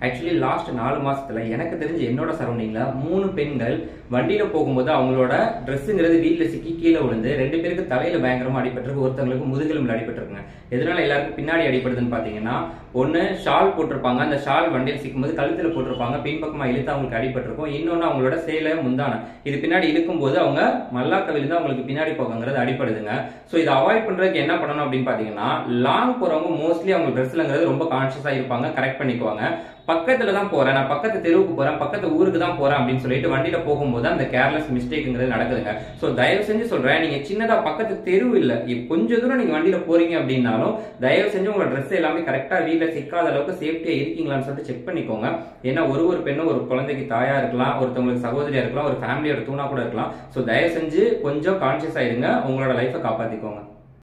actually last நாலு மாசத்துல எனக்கு தெரிஞ்ச என்னோட சரௌண்டிங்ல மூணு பெண்கள் வண்டியில போகும்போது அவங்களோட ட்ரெஸ்ஸுங்கிறது வீட்டுல சிக்கி கீழே விழுந்து ரெண்டு பேருக்கு தலையில பயங்கரமா அடிபட்டிருக்கு ஒருத்தவங்களுக்கு முதுகெலும்புல அடிபட்டிருக்குங்க எதனால எல்லாருக்கும் பின்னாடி அடிபடுதுன்னு பாத்தீங்கன்னா ஒண்ணு ஷால் போட்டிருப்பாங்க அந்த ஷால் வண்டியில் சிக்கும்போது கழுத்துல போட்டிருப்பாங்க பின்பக்கமா இழுத்து அவங்களுக்கு அடிபட்டிருக்கும் இன்னொன்னு அவங்களோட சேலை முந்தான இது பின்னாடி இழுக்கும்போது அவங்க மல்லாக்க விழுந்து அவங்களுக்கு பின்னாடி போகங்கிறது அடிப்படுதுங்க ஸோ இதை அவாய்ட் பண்றதுக்கு என்ன பண்ணணும் அப்படின்னு பாத்தீங்கன்னா லாங் போறவங்க மோஸ்ட்லி அவங்க ட்ரெஸ்லங்கிறது ரொம்ப கான்ஷியஸா இருப்பாங்க கரெக்ட் பண்ணிக்குவாங்க பக்கத்துல தான் போறேன் நான் பக்கத்து தெருவுக்கு போறேன் பக்கத்து ஊருக்கு தான் போறேன் அப்படின்னு சொல்லிட்டு வண்டியில போகும்போது அந்த கேர்லெஸ் மிஸ்டேக்ங்கிறது நடக்குதுங்க ஸோ தயவு செஞ்சு சொல்றேன் நீங்க சின்னதா பக்கத்து தெரு இல்ல இப்ப கொஞ்ச தூரம் நீங்க வண்டியில போறீங்க அப்படின்னாலும் தயவு செஞ்சு உங்களோட ட்ரெஸ் எல்லாமே கரெக்டா வீட்ல சிக்காத அளவுக்கு சேஃப்டியா இருக்கீங்களான்னு சொல்லிட்டு செக் பண்ணிக்கோங்க ஏன்னா ஒரு ஒரு பெண்ணும் ஒரு குழந்தைக்கு தாயா இருக்கலாம் ஒருத்தவங்களுக்கு சகோதரியா இருக்கலாம் ஒரு ஃபேமிலியோட தூணா கூட இருக்கலாம் ஸோ தயவு செஞ்சு கொஞ்சம் கான்சியஸ் ஆயிருங்க உங்களோட லைஃபை காப்பாத்திக்கோங்க